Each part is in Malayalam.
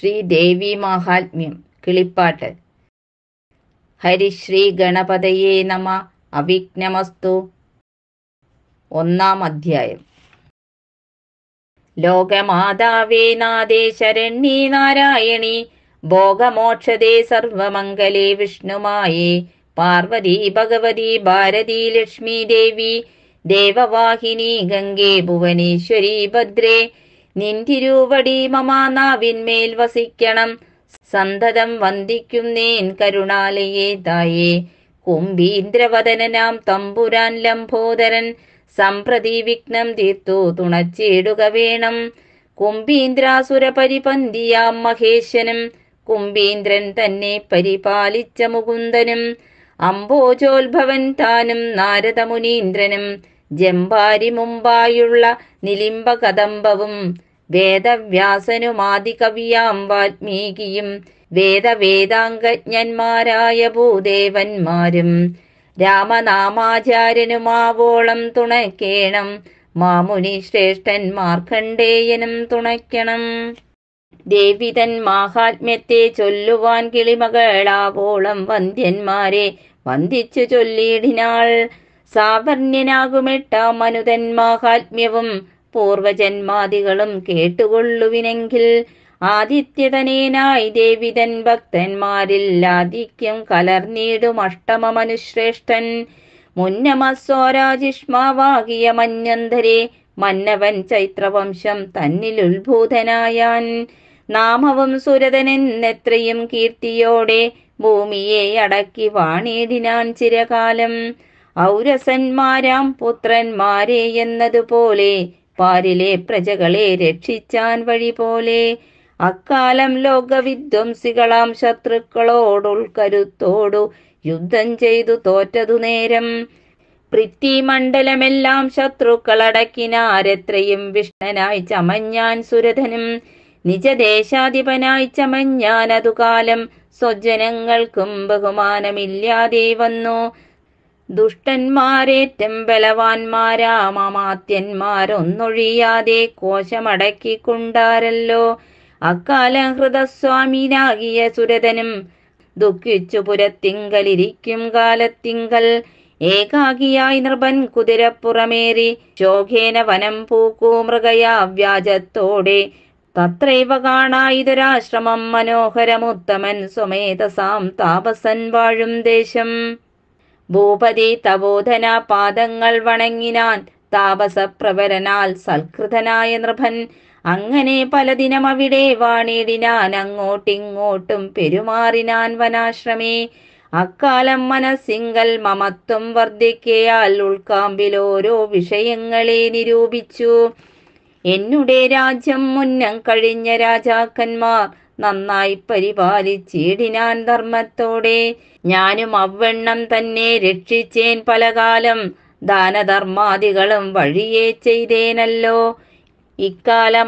ശ്രീ ദേവി മാഹാത്മ്യം കിളിപ്പാട്ട് ഹരിശ്രീ ഗണപതയേ നമ അവിഘ്നമസ്തു ഒന്നാം അധ്യായം ലോകമാതാവേ നാദേ ശരണ്യേ നാരായണി ഭോഗമോക്ഷദേ സർവമംഗലേ വിഷ്ണുമായേ പാർവതി ഭഗവതി ഭാരതി ലക്ഷ്മി ദേവി ദേവവാഹിനി ഗംഗേ ഭുവനേശ്വരി ഭദ്രേ നിന്തിരുവടി മമ നാവിന്മേൽ വസിക്കണം സന്തതം വന്ദിക്കുന്നേൻ കരുണാലയേ തായേ കുംഭീന്ദ്രവദനനാം തമ്പുരാൻ ലംബോദരൻ സംപ്രതി വിഘ്നം തീർത്തു തുണച്ചിടുക വേണം കുംഭീന്ദ്രാസുര പരിപന്തിയാം മഹേശനും കുംഭീന്ദ്രൻ തന്നെ പരിപാലിച്ച മുകുന്ദനും അംബോജോത്ഭവൻ താനും നാരദമുനീന്ദ്രനും ജമ്പാരി മുമ്പായുള്ള നിലിംബ കദംബവും വേദവ്യാസനുമാദികവിയാം വാൽമീകിയും വേദവേദാംഗജ്ഞന്മാരായ ഭൂദേവന്മാരും രാമനാമാചാര്യനുമാവോളം തുണയ്ക്കേണം മാമുനി ശ്രേഷ്ഠൻ മാർക്കണ്ഡേയനും തുണയ്ക്കണം ദേവിതൻ മാഹാത്മ്യത്തെ ചൊല്ലുവാൻ കിളിമകളാവോളം വന്ധ്യന്മാരെ വന്ദിച്ചു ചൊല്ലിയിടിനാൾ സാവർണ്യനാകുമെട്ടാം മനുതൻ മാഹാത്മ്യവും പൂർവജന്മാദികളും കേട്ടുകൊള്ളുവിനെങ്കിൽ ആദിത്യതനേനായി ദേവിതൻ ഭക്തന്മാരിൽ ആദിക്യം കലർന്നീടും അഷ്ടമമനുശ്രേഷ്ഠൻ മുന്നമസ്വരാജിഷ്മാവാകിയ മഞ്ഞന്ധരെ മന്നവൻ ചൈത്രവംശം തന്നിൽ ഉത്ഭൂതനായാൻ നാമവും സുരതനെന്നെത്രയും കീർത്തിയോടെ ഭൂമിയെ അടക്കി വാണിടിനാൻ ചിരകാലം ഔരസന്മാരാം പുത്രന്മാരെ എന്നതുപോലെ പാരിലെ പ്രജകളെ രക്ഷിച്ചാൻ വഴി പോലെ അക്കാലം ലോകവിധ്വംസികളാം ശത്രുക്കളോടുൾക്കരുത്തോടു യുദ്ധം ചെയ്തു തോറ്റതു നേരം പൃഥ്വിമണ്ഡലമെല്ലാം ശത്രുക്കളടക്കിനാരെത്രയും വിഷ്ണനായി ചമഞ്ഞാൻ സുരഥനും നിജദേശാധിപനായി ചമഞ്ഞാൻ അതുകാലം സ്വജനങ്ങൾക്കും ബഹുമാനമില്ലാതെ വന്നു ദുഷ്ടന്മാരേറ്റം ബലവാന്മാരാമാത്യന്മാരൊന്നൊഴിയാതെ കോശമടക്കിക്കൊണ്ടാരല്ലോ അക്കാലം ഹൃദസ്വാമിനാകിയ സുരതനും ദുഃഖിച്ചു പുരത്തിങ്കലിരിക്കും കാലത്തിങ്കൽ ഏകാകിയായി നൃപൻ കുതിരപ്പുറമേറി ശോഖേന വനം പൂക്കൂ മൃഗയാ വ്യാജത്തോടെ തത്രൈവ കാണായിതൊരാശ്രമം മനോഹരമുത്തമൻ സ്വമേധസാം താപസൻ വാഴും ദേശം ഭൂപതി തപോധന പാദങ്ങൾ വണങ്ങിനാൻ താപസപ്രവരനാൽ സൽകൃതനായ നൃഭൻ അങ്ങനെ പലദിനം അവിടെ വാണിടിനാൻ അങ്ങോട്ടിങ്ങോട്ടും പെരുമാറിനാൻ വനാശ്രമേ അക്കാലം മനസ്സിങ്കൽ മമത്വം വർദ്ധിക്കയാൽ ഉൾക്കാമ്പിൽ ഓരോ വിഷയങ്ങളെ നിരൂപിച്ചു എന്നുടെ രാജ്യം മുന്നം കഴിഞ്ഞ രാജാക്കന്മാർ നന്നായി പരിപാലിച്ചിടിനാൻ ധർമ്മത്തോടെ ഞാനും അവണ്ണം തന്നെ രക്ഷിച്ചേൻ പലകാലം ദാനധർമാദികളും വഴിയെ ചെയ്തേനല്ലോ ഇക്കാലം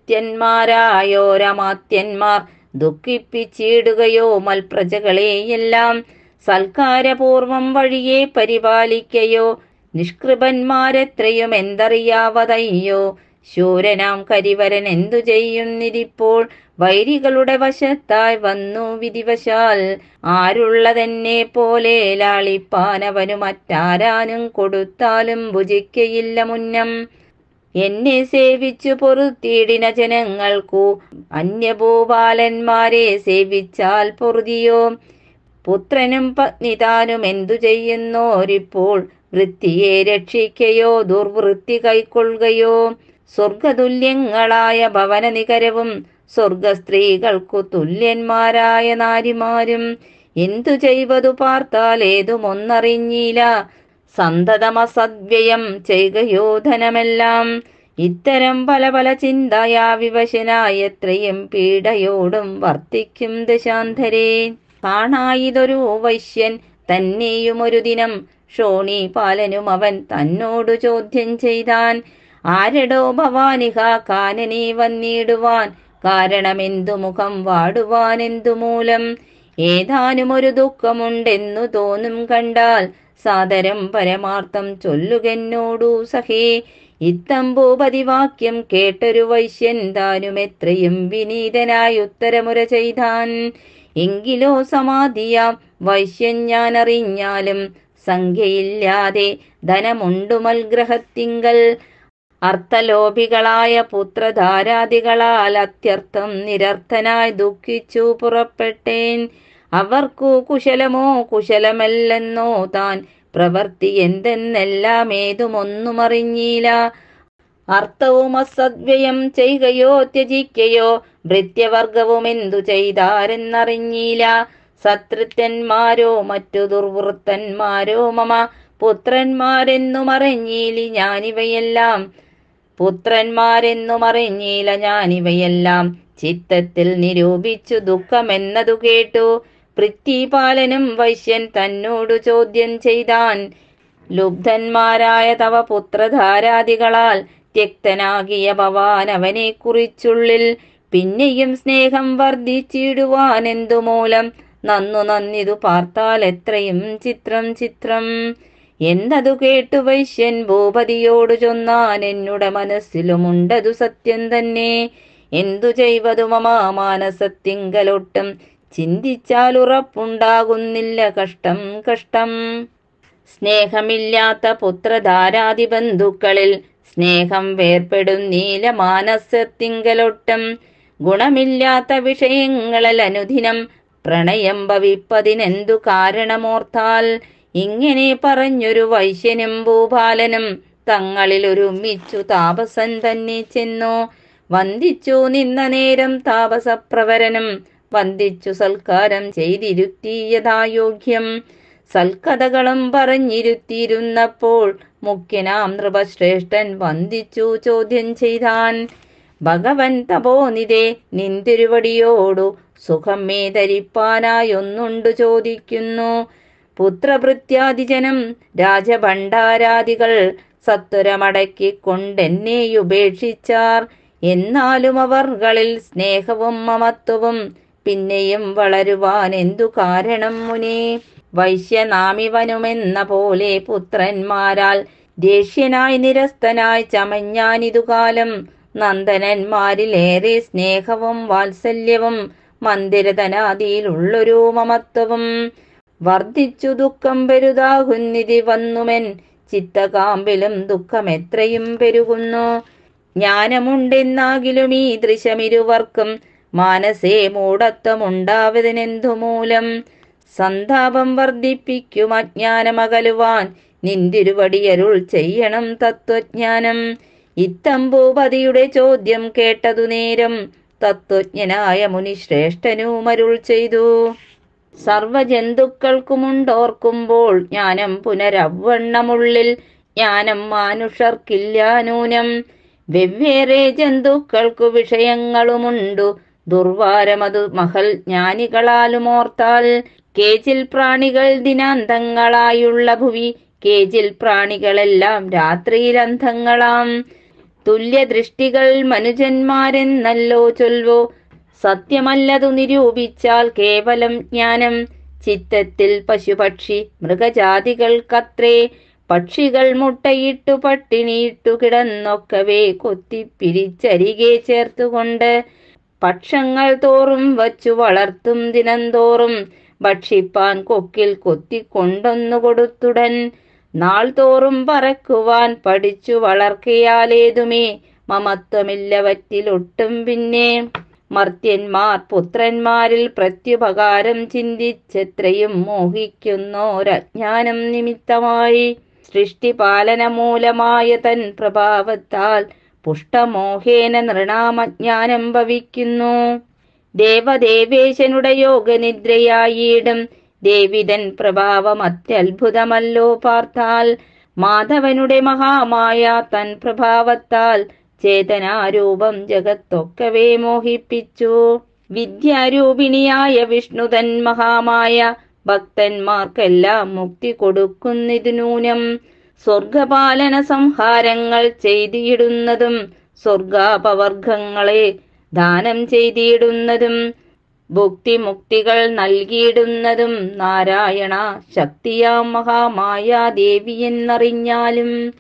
അസിത്യന്മാരായോരമാത്യന്മാർ ദുഃഖിപ്പിച്ചിടുകയോ മൽപ്രജകളെയെല്ലാം സൽക്കാരപൂർവം വഴിയെ പരിപാലിക്കയോ നിഷ്കൃപന്മാരെത്രയും എന്തറിയാവതയ്യോ ശൂരനാം കരിവരൻ എന്തു ചെയ്യുന്നിരിപ്പോൾ വൈരികളുടെ വശത്തായി വന്നു വിധിവശാൽ ആരുള്ളതെന്നെ പോലെ ലാളിപ്പാനവനു മറ്റാരാനും കൊടുത്താലും ഭുജിക്കയില്ല മുന്നം എന്നെ സേവിച്ചു പൊറുത്തിയിടിന ജനങ്ങൾക്കു അന്യഭൂപാലന്മാരെ സേവിച്ചാൽ പൊറുതിയോ പുത്രനും പത്നി താനും എന്തു ചെയ്യുന്നോരിപ്പോൾ വൃത്തിയെ രക്ഷിക്കയോ ദുർവൃത്തി കൈക്കൊള്ളുകയോ സ്വർഗതുല്യങ്ങളായ ഭവനനികരവും സ്വർഗസ്ത്രീകൾക്കു തുല്യന്മാരായ നാരിമാരും എന്തു ചെയ്വതു പാർത്താൽ ഏതുമൊന്നറിഞ്ഞില്ല സന്തതമസദ്വ്യയം ചെയ്യുകയോ ധനമെല്ലാം ഇത്തരം പല പല ചിന്തയാ വിവശനായ എത്രയും പീഡയോടും വർത്തിക്കും ദശാന്തരേ കാണായിതൊരു വൈശ്യൻ തന്നെയും ഒരു ദിനം ഷോണി പാലനും അവൻ തന്നോടു ചോദ്യം ചെയ്താൻ ആരടോ ഭവാനിഹ കാനനെ വന്നിടുവാൻ കാരണമെന്തു മുഖം വാടുവാൻ എന്തു മൂലം ഏതാനും ഒരു ദുഃഖമുണ്ടെന്നു തോന്നും കണ്ടാൽ സാദരം പരമാർത്ഥം ചൊല്ലുകെന്നോടു സഖേ ഇത്തമ്പൂപതി വാക്യം കേട്ടൊരു വൈശ്യൻ താനും എത്രയും വിനീതനായി ഉത്തരമുര ചെയ്താൻ എങ്കിലോ സമാധിയാം വൈശ്യൻ ഞാൻ അറിഞ്ഞാലും സംഖ്യയില്ലാതെ ധനമുണ്ടുമൽ ഗ്രഹത്തിങ്കൽ അർത്ഥലോഭികളായ പുത്രധാരാദികളാൽ അത്യർത്ഥം നിരർത്ഥനായി ദുഃഖിച്ചു പുറപ്പെട്ടേൻ അവർക്കു കുശലമോ കുശലമല്ലെന്നോ താൻ പ്രവർത്തി എന്തെന്നെല്ലാം ഏതുമൊന്നും അറിഞ്ഞില്ല അർത്ഥവും അസദ്വ്യയം ചെയ്യുകയോ ത്യജിക്കയോ ഭൃത്യവർഗവും എന്തു ചെയ്താരെന്നറിഞ്ഞില്ല സതൃത്യന്മാരോ മറ്റു ദുർവൃത്തന്മാരോ മമ പുത്രന്മാരെന്നും അറിഞ്ഞീലി ഞാനിവയെല്ലാം പുത്രന്മാരെന്നും അറിഞ്ഞീല ഞാനിവയെല്ലാം ചിത്തത്തിൽ നിരൂപിച്ചു ദുഃഖമെന്നതു കേട്ടു പൃഥ്വിപാലനും വൈശ്യൻ തന്നോടു ചോദ്യം ചെയ്താൻ ലുബ്ധന്മാരായ തവ പുത്രധാരാദികളാൽ ത്യക്തനാകിയ ഭവാൻ അവനെ കുറിച്ചുള്ളിൽ പിന്നെയും സ്നേഹം വർദ്ധിച്ചിടുവാൻ എന്തു മൂലം നന്നു നന്നിതു പാർത്താൽ എത്രയും ചിത്രം ചിത്രം എന്നതു കേട്ടു വൈശ്യൻ ഭൂപതിയോടു ചൊന്നാൻ എന്നുടെ മനസ്സിലുമുണ്ടതു സത്യം തന്നെ എന്തു ചെയ്വതു മമാ മാനസത്തിങ്കലൊട്ടും ചിന്തിച്ചാൽ ഉറപ്പുണ്ടാകുന്നില്ല കഷ്ടം കഷ്ടം സ്നേഹമില്ലാത്ത പുത്രധാരാദി ബന്ധുക്കളിൽ സ്നേഹം വേർപ്പെടും നീല മാനസത്തിങ്കലൊട്ടും ഗുണമില്ലാത്ത വിഷയങ്ങളിൽ അനുദിനം പ്രണയം ഭവിപ്പതിനെന്തു കാരണമോർത്താൽ ഇങ്ങനെ പറഞ്ഞൊരു വൈശ്യനും ഭൂപാലനും തങ്ങളിൽ ഒരുമിച്ചു താപസൻ തന്നെ ചെന്നു വന്ദിച്ചു നിന്ന നേരം താപസപ്രവരനും വന്ദിച്ചു സൽക്കാരം ചെയ്തിരുത്തിയതായോഗ്യം സൽക്കഥകളും പറഞ്ഞിരുത്തിയിരുന്നപ്പോൾ മുഖ്യനാം നൃപശ്രേഷ്ഠൻ വന്ദിച്ചു ചോദ്യം ചെയ്താൻ ഭഗവൻ തപോനിതേ നിന്തിരുവടിയോടു സുഖം മേ ധരിപ്പാനായൊന്നുണ്ടു ചോദിക്കുന്നു പുത്രഭൃത്യാദിജനം രാജഭണ്ഡാരാദികൾ സത്വരമടക്കിക്കൊണ്ടെന്നെ ഉപേക്ഷിച്ചാർ എന്നാലും അവർകളിൽ സ്നേഹവും മമത്വവും പിന്നെയും വളരുവാൻ എന്തു കാരണം മുനേ വൈശ്യനാമിവനുമെന്ന പോലെ പുത്രന്മാരാൽ ദേഷ്യനായി നിരസ്തനായി ചമഞ്ഞാനിതുകാലം നന്ദനന്മാരിലേറെ സ്നേഹവും വാത്സല്യവും മന്ദിരതനാദിയിലുള്ളൊരു മമത്വവും വർദ്ധിച്ചു ദുഃഖം പെരുതാകുന്നിതി വന്നുമെൻ ചിത്തകാമ്പിലും ദുഃഖം എത്രയും പെരുകുന്നു ജ്ഞാനമുണ്ടെന്നാകിലും ഈ ദൃശമിരുവർക്കും മാനസേ മൂഢത്വമുണ്ടാവതിനെന്തു മൂലം സന്താപം വർദ്ധിപ്പിക്കും അജ്ഞാനമകലുവാൻ നിന്തിരുവടിയരുൾ ചെയ്യണം തത്വജ്ഞാനം ഇത്തമ്പൂപതിയുടെ ചോദ്യം കേട്ടതു നേരം തത്വജ്ഞനായ മുനിശ്രേഷ്ഠനുമരുൾ ചെയ്തു സർവജന്തുക്കൾക്കുമുണ്ടോർക്കുമ്പോൾ ജ്ഞാനം പുനരവണ്ണമുള്ളിൽ ജ്ഞാനം മാനുഷർക്കില്ല നൂനം വെവ്വേറെ ജന്തുക്കൾക്കു വിഷയങ്ങളുമുണ്ടു ദുർവാരമതു മഹൽ ജ്ഞാനികളാലുമോർത്താൽ കേജിൽ പ്രാണികൾ ദിനാന്തങ്ങളായുള്ള ഭുവി കേജിൽ പ്രാണികളെല്ലാം രാത്രിയിലന്ധങ്ങളാം തുല്യദൃഷ്ടികൾ മനുജന്മാരെന്നല്ലോ ചൊൽവോ സത്യമല്ലതു നിരൂപിച്ചാൽ കേവലം ജ്ഞാനം ചിത്തത്തിൽ പശുപക്ഷി മൃഗജാതികൾക്കത്രേ പക്ഷികൾ മുട്ടയിട്ടു പട്ടിണിയിട്ടു കിടന്നൊക്കവേ കൊത്തിപ്പിരിച്ചരികെ ചേർത്തുകൊണ്ട് പക്ഷങ്ങൾ തോറും വച്ചു വളർത്തും ദിനംതോറും ഭക്ഷിപ്പാൻ കൊക്കിൽ കൊത്തിക്കൊണ്ടൊന്നു കൊടുത്തുടൻ നാൾ തോറും പറക്കുവാൻ പഠിച്ചു വളർക്കയാലേതുമേ മമത്വമില്ലവറ്റിലൊട്ടും പിന്നെ മർത്യന്മാർ പുത്രന്മാരിൽ പ്രത്യുപകാരം ചിന്തിച്ചെത്രയും മോഹിക്കുന്നോരജ്ഞാനം നിമിത്തമായി സൃഷ്ടിപാലനമൂലമായ തൻ പ്രഭാവത്താൽ പുഷ്ടമോഹേന നൃണാമജ്ഞാനം ഭവിക്കുന്നു ദേവദേവേശനുടെ യോഗനിദ്രയായിടും ദേവിതൻ പ്രഭാവം അത്യത്ഭുതമല്ലോ പാർത്താൽ മാധവനുടെ മഹാമായ തൻ പ്രഭാവത്താൽ ചേതനാരൂപം ജഗത്തൊക്കവേ മോഹിപ്പിച്ചു വിദ്യാരൂപിണിയായ വിഷ്ണുതൻ മഹാമായ ഭക്തന്മാർക്കെല്ലാം മുക്തി കൊടുക്കുന്നിതു നൂനം സ്വർഗപാലന സംഹാരങ്ങൾ ചെയ്തിടുന്നതും സ്വർഗാപവർഗങ്ങളെ ദാനം ചെയ്തിടുന്നതും ഭുക്തിമുക്തികൾ നൽകിയിടുന്നതും നാരായണ ശക്തിയാം മഹാമായ ദേവിയെന്നറിഞ്ഞാലും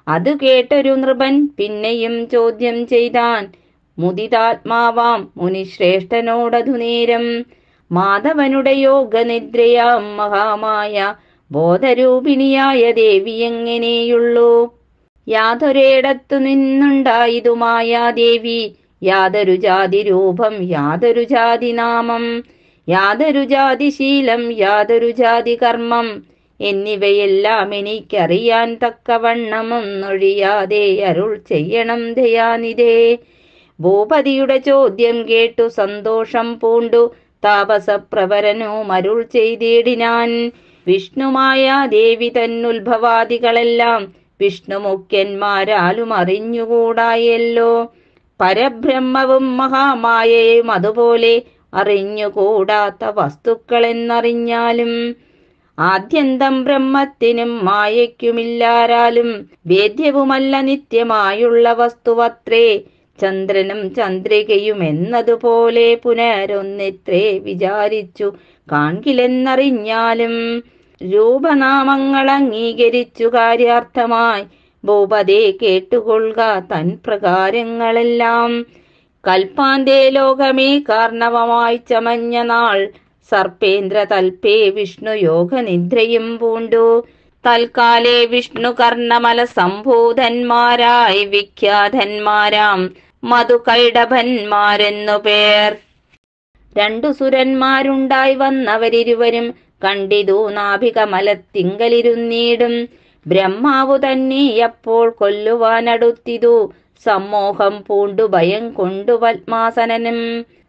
അത് കേട്ടൊരു നൃപൻ പിന്നെയും ചോദ്യം ചെയ്താൻ മുദിതാത്മാവാം മുനിശ്രേഷ്ഠനോടതു നേരം മാധവനുടെ യോഗനിദ്രയാം മഹാമായ ബോധരൂപിണിയായ ദേവി എങ്ങനെയുള്ളൂ യാതൊരിടത്തു നിന്നുണ്ടായതു മായാദേവി യാതൊരു ജാതി രൂപം യാതൊരു ജാതി നാമം യാതൊരു ജാതി ശീലം യാതൊരു ജാതി കർമ്മം എന്നിവയെല്ലാം എനിക്കറിയാൻ തക്കവണ്ണമൊന്നൊഴിയാതെ അരുൾ ചെയ്യണം ദയാനിതേ ഭൂപതിയുടെ ചോദ്യം കേട്ടു സന്തോഷം പൂണ്ടു താപസപ്രവരനു മരുൾ ചെയ്തിടിനാൻ വിഷ്ണുമായ ദേവി തന്നുത്ഭവാദികളെല്ലാം വിഷ്ണുമുഖ്യന്മാരാലും അറിഞ്ഞുകൂടായല്ലോ പരബ്രഹ്മവും മഹാമായയും അതുപോലെ അറിഞ്ഞുകൂടാത്ത വസ്തുക്കളെന്നറിഞ്ഞാലും ആദ്യന്തം ബ്രഹ്മത്തിനും മായയ്ക്കുമില്ലാരാലും വേദ്യവുമല്ല നിത്യമായുള്ള വസ്തുവത്രേ ചന്ദ്രനും ചന്ദ്രികയും എന്നതുപോലെ പുനരൊന്നിത്രേ വിചാരിച്ചു കാൺകിലെന്നറിഞ്ഞാലും രൂപനാമങ്ങൾ അംഗീകരിച്ചു കാര്യാർത്ഥമായി ഭൂപതേ കേട്ടുകൊള്ളുക തൻ പ്രകാരങ്ങളെല്ലാം കൽപ്പാന്തേ ലോകമേ കാർണവമായി ചമഞ്ഞ നാൾ സർപ്പേന്ദ്ര തൽപേ വിഷ്ണു യോഗനിദ്രയും പൂണ്ടു തൽക്കാലേ വിഷ്ണു കർണമല സംഭൂതന്മാരായി വിഖ്യാതന്മാരാം മധുകൈടഭന്മാരെന്നു പേർ രണ്ടു സുരന്മാരുണ്ടായി വന്നവരിരുവരും കണ്ടിതു നാഭികമലത്തിങ്കലിരുന്നീടും ബ്രഹ്മാവു തന്നെ അപ്പോൾ കൊല്ലുവാനടുത്തിതു സമ്മോഹം പൂണ്ടു ഭയം കൊണ്ടു പത്മാസനനും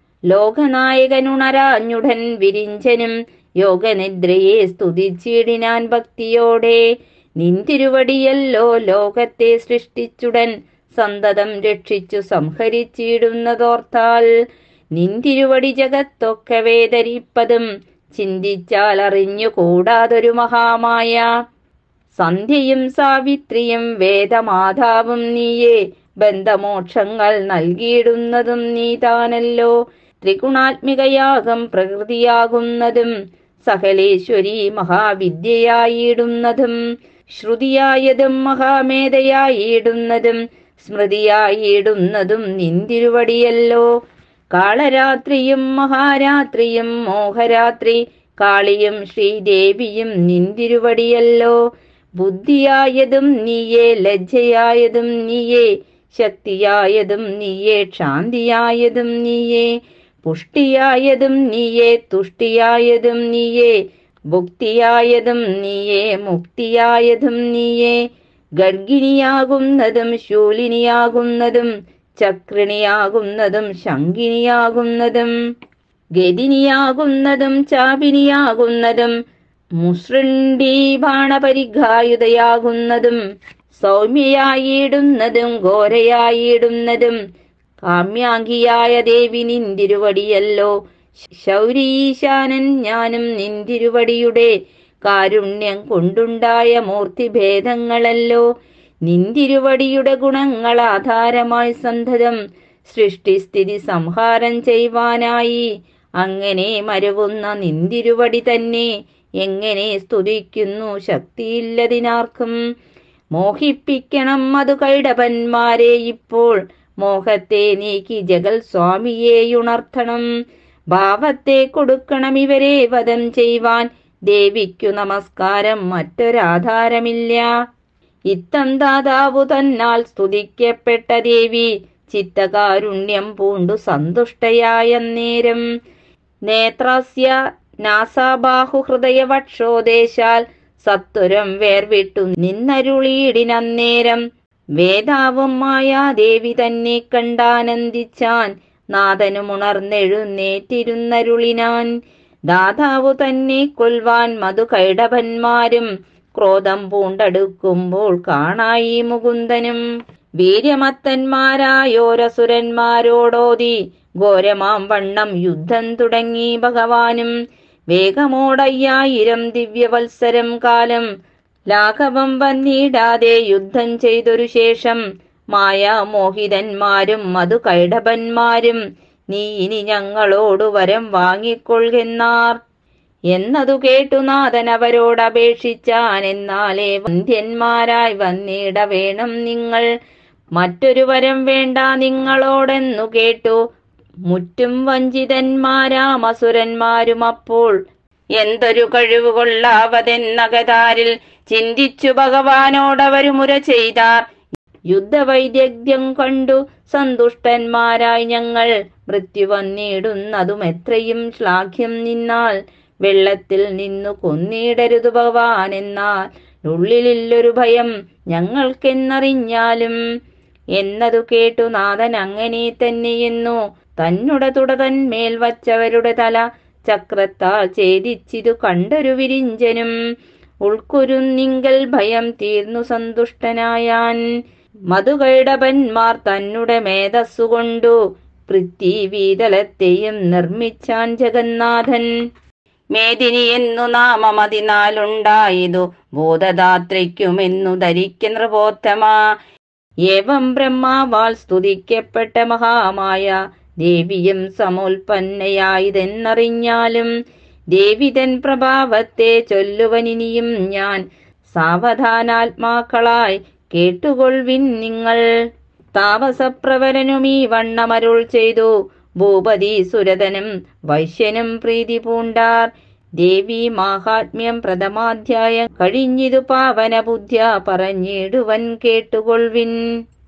ലോകനായകനുണരാഞ്ഞുടൻ വിരിഞ്ചനും യോഗനിദ്രയെ സ്തുതിച്ചിടിനാൻ ഭക്തിയോടെ നിന്തിരുവടിയല്ലോ ലോകത്തെ സൃഷ്ടിച്ചുടൻ സന്തതം രക്ഷിച്ചു സംഹരിച്ചിടുന്നതോർത്താൽ നിന്തിരുവടി ജഗത്തൊക്കെ വേദരിപ്പതും ചിന്തിച്ചാൽ അറിഞ്ഞുകൂടാതൊരു മഹാമായ സന്ധ്യയും സാവിത്രിയും വേദമാതാവും നീയേ ബന്ധമോക്ഷങ്ങൾ നൽകിയിടുന്നതും നീ താനല്ലോ ത്രിഗുണാത്മികയാകം പ്രകൃതിയാകുന്നതും സകലേശ്വരി മഹാവിദ്യയായിടുന്നതും ശ്രുതിയായതും മഹാമേധയായിടുന്നതും സ്മൃതിയായിടുന്നതും നിന്തിരുവടിയല്ലോ കാളരാത്രിയും മഹാരാത്രിയും മോഹരാത്രി കാളിയും ശ്രീദേവിയും നിന്തിരുവടിയല്ലോ ബുദ്ധിയായതും നീയേ ലജ്ജയായതും നീയേ ശക്തിയായതും നീയേ ക്ഷാന്തിയായതും നീയേ പുഷ്ടിയായതും നീയേ തുഷ്ടിയായതും നീയേ ഭുക്തിയായതും നീയേ മുക്തിയായതും നീയേ ഗർഗിണിയാകുന്നതും ശൂലിനിയാകുന്നതും ചക്രിണിയാകുന്നതും ശങ്കിനിയാകുന്നതും ഗതിനിയാകുന്നതും ചാപിനിയാകുന്നതും മുസൃണ്ടി ബാണപരിഘായുധയാകുന്നതും സൗമ്യയായിടുന്നതും ഘോരയായിടുന്നതും കാമ്യാംഗിയായ ദേവി നിന്തിരുവടിയല്ലോ ശൗരീശാനൻ ഞാനും നിന്തിരുവടിയുടെ കാരുണ്യം കൊണ്ടുണ്ടായ മൂർത്തിഭേദങ്ങളല്ലോ നിന്തിരുവടിയുടെ ഗുണങ്ങൾ ആധാരമായി സന്തതം സൃഷ്ടിസ്ഥിതി സംഹാരം ചെയ്യുവാനായി അങ്ങനെ മരവുന്ന നിന്തിരുവടി തന്നെ എങ്ങനെ സ്തുതിക്കുന്നു ശക്തിയില്ലതിനാർക്കും മോഹിപ്പിക്കണം അതു കൈടപന്മാരെ ഇപ്പോൾ മോഹത്തെ നീക്കി ജഗൽ സ്വാമിയെയുണർത്തണം ഭാവത്തെ കൊടുക്കണം ഇവരെ വധം ചെയ്യുവാൻ ദേവിക്കു നമസ്കാരം മറ്റൊരാധാരമില്ല ഇത്തം ദാതാവു തന്നാൽ സ്തുതിക്കപ്പെട്ട ദേവി ചിത്തകാരുണ്യം പൂണ്ടു സന്തുഷ്ടയായ നേരം നേത്രസ്യ നാസാബാഹുഹൃദയവക്ഷോദേശാൽ സത്വരം വേർവിട്ടു നിന്നരുളീടിനന്നേരം വേദാവും മായാദേവി തന്നെ കണ്ടാനന്ദിച്ചാൻ നാഥനുമുണർന്നെഴുന്നേറ്റിരുന്നരുളിനാൻ ദാതാവു തന്നെ കൊൽവാൻ മധുകൈടഭന്മാരും ക്രോധം പൂണ്ടടുക്കുമ്പോൾ കാണായി മുകുന്ദനും വീര്യമത്തന്മാരായോരസുരന്മാരോടോതി ഘോരമാം വണ്ണം യുദ്ധം തുടങ്ങി ഭഗവാനും വേഗമോടയ്യായിരം ദിവ്യവത്സരം കാലം ലാഘവം വന്നിടാതെ യുദ്ധം ചെയ്തൊരു ശേഷം മായാമോഹിതന്മാരും മധുകൈടഭന്മാരും നീ ഇനി ഞങ്ങളോടു വരം വാങ്ങിക്കൊള്ളുന്നാർ എന്നതു കേട്ടു നാഥൻ അവരോട് അപേക്ഷിച്ചാൻ എന്നാലേ വന്ധ്യന്മാരായി വന്നിട വേണം നിങ്ങൾ മറ്റൊരു വരം വേണ്ട നിങ്ങളോടെന്നു കേട്ടു മുറ്റും വഞ്ചിതന്മാരാം അസുരന്മാരും അപ്പോൾ എന്തൊരു കഴിവ് കൊള്ളാവതെന്നകതാരിൽ ചിന്തിച്ചു ഭഗവാനോടവരു മുര ചെയ്താർ യുദ്ധവൈദഗ്ധ്യം കണ്ടു സന്തുഷ്ടന്മാരായി ഞങ്ങൾ മൃത്യു വന്നിടുന്നതും എത്രയും ശ്ലാഘ്യം നിന്നാൽ വെള്ളത്തിൽ നിന്നു കൊന്നിടരുതു ഭഗവാൻ എന്നാൽ ഉള്ളിലില്ലൊരു ഭയം ഞങ്ങൾക്കെന്നറിഞ്ഞാലും എന്നതു കേട്ടു നാഥൻ അങ്ങനെ തന്നെയെന്നു തന്നുടെ തുട തന്മേൽ വച്ചവരുടെ തല ചക്രത്താൽ ഛേദിച്ചിതു കണ്ടൊരു വിരിഞ്ചനും ഉൾക്കുരുന്നിങ്കൽ ഭയം തീർന്നു സന്തുഷ്ടനായാൻ മധുകൈടപന്മാർ തന്നുടെ മേധസ്സുകൊണ്ടു പൃഥ്വീതലത്തെയും നിർമ്മിച്ചാൻ ജഗന്നാഥൻ മേദിനി എന്നു നാമമതിനാലുണ്ടായതു ബോധദാത്രയ്ക്കുമെന്നു ധരിക്ക നൃപോത്തമ ഏവം ബ്രഹ്മാവാൽ സ്തുതിക്കപ്പെട്ട മഹാമായ ദേവിയും സമോൽപ്പന്നയായതെന്നറിഞ്ഞാലും ദേവിതൻ പ്രഭാവത്തെ ചൊല്ലുവനിനിയും ഞാൻ സാവധാനാത്മാക്കളായി കേട്ടുകൊൾവിൻ നിങ്ങൾ താപസപ്രവരനും ഈ വണ്ണമരുൾ ചെയ്തു ഭൂപതി സുരതനും വൈശ്യനും പ്രീതി പൂണ്ടാർ ദേവി മാഹാത്മ്യം പ്രഥമാധ്യായം കഴിഞ്ഞിതു പാവന ബുദ്ധ്യ പറഞ്ഞിടുവൻ കേട്ടുകൊൾവിൻ